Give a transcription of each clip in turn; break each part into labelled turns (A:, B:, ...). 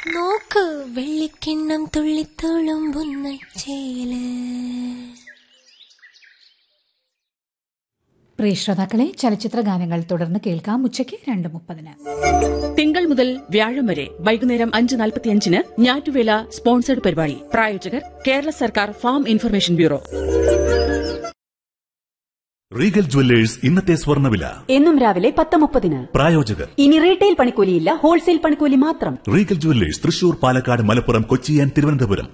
A: നോക്ക് വെള്ളിക്കിണ്ണം തുള്ളിത്തുളുമ്പുന്ന ചേല്
B: പ്രിയ ശ്രോതാക്കളെ ചലച്ചിത്ര ഗാനങ്ങൾ തുടർന്ന് കേൾക്കാം ഉച്ചയ്ക്ക് രണ്ട് മുപ്പതിന്
C: തിങ്കൾ മുതൽ വ്യാഴം വരെ വൈകുന്നേരം അഞ്ച് നാൽപ്പത്തിയഞ്ചിന് ഞാറ്റുവേല സ്പോൺസർഡ് പരിപാടി പ്രായോജകർ കേരള സർക്കാർ farm information bureau
D: Regal jewellers ഇന്നത്തെ സ്വർണ്ണവില
E: എന്നും രാവിലെ പത്ത് മുപ്പതിന്
D: പ്രായോജകർ
E: ഇനി റീറ്റെയിൽ പണിക്കൂലിയില്ല ഹോൾസെയിൽ പണിക്കൂലി മാത്രം
D: Regal jewellers Thrissur Palakkad Malappuram Kochi and Thiruvananthapuram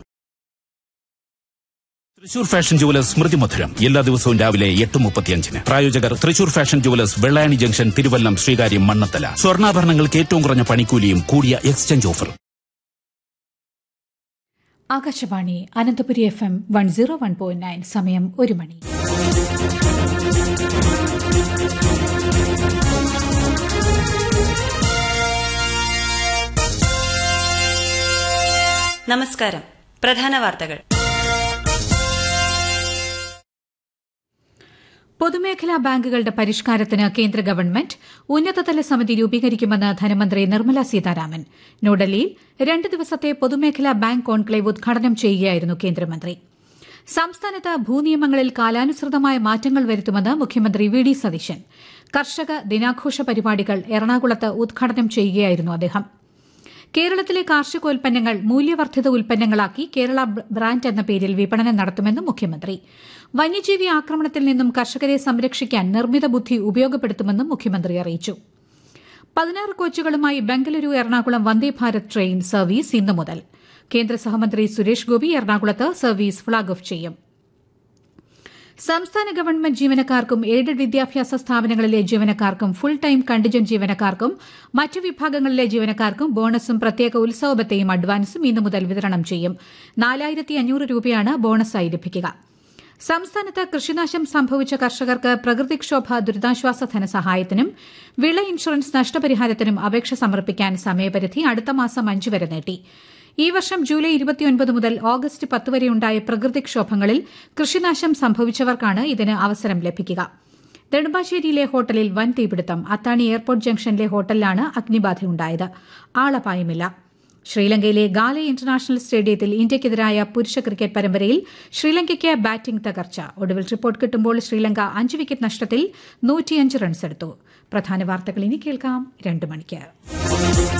F: Thrissur fashion jewellers സ്മൃതി മധുരം എല്ലാ ദിവസവും രാവിലെ എട്ട് മുപ്പത്തിയഞ്ചിന് പ്രായോജകർ Thrissur fashion jewellers Vellayani junction Thiruvallam Sreekaryam Mannanthala സ്വർണ്ണാഭരണങ്ങൾക്ക് ഏറ്റവും കുറഞ്ഞ പണിക്കൂലിയും കൂടിയ എക്സ്ചേഞ്ച് ഓഫറും
B: Akashvani Ananthapuri F M one zero one point nine സമയം ഒരു മണി
G: നമസ്കാരം പ്രധാന വാർത്തകൾ
B: പൊതുമേഖലാ ബാങ്കുകളുടെ പരിഷ്കാരത്തിന് കേന്ദ്ര ഗവൺമെന്റ് ഉന്നതതല സമിതി രൂപീകരിക്കുമെന്ന് ധനമന്ത്രി നിർമ്മല സീതാരാമൻ ന്യൂഡൽഹിയിൽ രണ്ട് ദിവസത്തെ പൊതുമേഖലാ ബാങ്ക് കോൺക്ലേവ് ഉദ്ഘാടനം ചെയ്യുകയായിരുന്നു കേന്ദ്രമന്ത്രി സംസ്ഥാനത്ത് ഭൂനിയമങ്ങളിൽ കാലാനുസൃതമായ മാറ്റങ്ങൾ വരുത്തുമെന്ന് മുഖ്യമന്ത്രി വി ഡി സതീശൻ കർഷക ദിനാഘോഷ പരിപാടികൾ എറണാകുളത്ത് ഉദ്ഘാടനം ചെയ്യുകയായിരുന്നു അദ്ദേഹം കേരളത്തിലെ കാർഷികോൽപ്പന്നങ്ങൾ മൂല്യവർദ്ധിത ഉൽപ്പന്നങ്ങളാക്കി കേരള ബ്രാൻഡ് എന്ന പേരിൽ വിപണനം നടത്തുമെന്നും മുഖ്യമന്ത്രി വന്യജീവി ആക്രമണത്തിൽ നിന്നും കർഷകരെ സംരക്ഷിക്കാൻ നിർമ്മിത ബുദ്ധി ഉപയോഗപ്പെടുത്തുമെന്നും മുഖ്യമന്ത്രി അറിയിച്ചു പതിനാറ് കോച്ചുകളുമായി ബംഗളൂരു എറണാകുളം വന്ദേ ഭാരത് ട്രെയിൻ സർവീസ് ഇന്നു മുതൽ കേന്ദ്ര സഹമന്ത്രി സുരേഷ് ഗോപി എറണാകുളത്ത് സർവീസ് ഫ്ളാഗ് ഓഫ് ചെയ്യും സംസ്ഥാന ഗവൺമെന്റ് ജീവനക്കാർക്കും എയ്ഡഡ് വിദ്യാഭ്യാസ സ്ഥാപനങ്ങളിലെ ജീവനക്കാർക്കും ഫുൾ ടൈം കണ്ടിജന്റ് ജീവനക്കാർക്കും മറ്റു വിഭാഗങ്ങളിലെ ജീവനക്കാർക്കും ബോണസും പ്രത്യേക ഉത്സവബത്തെയും അഡ്വാൻസും ഇന്നു മുതൽ വിതരണം ചെയ്യും നാലായിരത്തി അഞ്ഞൂറ് രൂപയാണ് ബോണസായി ലഭിക്കുക സംസ്ഥാനത്ത് കൃഷിനാശം സംഭവിച്ച കർഷകർക്ക് പ്രകൃതിക്ഷോഭ ദുരിതാശ്വാസ ധനസഹായത്തിനും വിള ഇൻഷുറൻസ് നഷ്ടപരിഹാരത്തിനും അപേക്ഷ സമർപ്പിക്കാൻ സമയപരിധി അടുത്ത മാസം അഞ്ച് വരെ നീട്ടി ഈ വർഷം ജൂലൈ ഇരുപത്തിയൊൻപത് മുതൽ ഓഗസ്റ്റ് പത്ത് വരെയുണ്ടായ പ്രകൃതിക്ഷോഭങ്ങളിൽ കൃഷിനാശം സംഭവിച്ചവർക്കാണ് ഇതിന് അവസരം ലഭിക്കുക നെടുമ്പാശ്ശേരിയിലെ ഹോട്ടലിൽ വൻ തീപിടുത്തം അത്താണി എയർപോർട്ട് ജംഗ്ഷനിലെ ഹോട്ടലിലാണ് അഗ്നിബാധയുണ്ടായത് ആളപായമില്ല ശ്രീലങ്കയിലെ ഗാലെ ഇന്റർനാഷണൽ സ്റ്റേഡിയത്തിൽ ഇന്ത്യയ്ക്കെതിരായ പുരുഷ ക്രിക്കറ്റ് പരമ്പരയിൽ ശ്രീലങ്കയ്ക്ക് ബാറ്റിംഗ് തകർച്ച ഒടുവിൽ റിപ്പോർട്ട് കിട്ടുമ്പോൾ ശ്രീലങ്ക അഞ്ച് വിക്കറ്റ് നഷ്ടത്തിൽ നൂറ്റിയഞ്ച് റൺസെടുത്തു പ്രധാന വാർത്തകൾ ഇനി കേൾക്കാം രണ്ട് മണിക്ക്